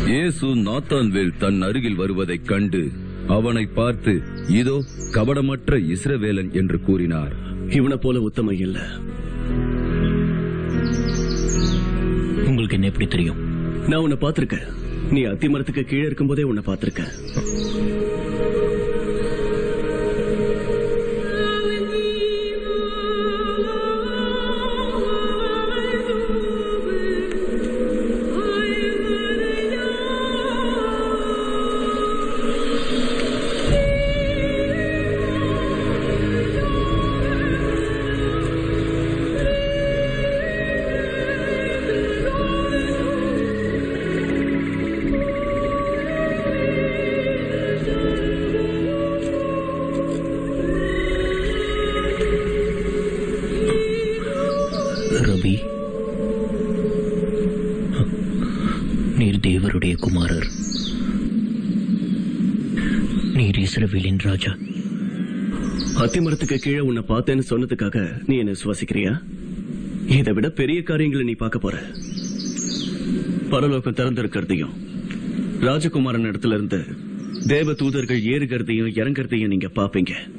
இயேசு நாத்தான்வேல் தன் அருகில் வருவதைக் கண்டு அவனை பார்த்து இதோ கபடமற்ற இஸ்ரவேலன் என்று கூறினார் இவனை போல உத்தம இல்ல உங்களுக்கு என்ன எப்படி தெரியும் நான் உன்னை பார்த்திருக்கேன் நீ அத்திமரத்துக்கு கீழே இருக்கும்போதே உன்னை பார்த்திருக்கேன் ரவி நீர் தேவருடைய குமாரர் நீர் இஸ்ரவேலின் ராஜா அத்திமரத்துக்கு கீழே உன்னை பார்த்தேன்னு சொன்னதுக்காக நீ என்ன விசுவாசிக்கிறியா இதை விட பெரிய காரியங்களை நீ பார்க்க போற பரலோகம் திறந்திருக்கிறதையும் ராஜகுமாரன் இடத்துல இருந்து தேவ தூதர்கள் ஏறுகிறதையும் இறங்குறதையும் நீங்க பாப்பீங்க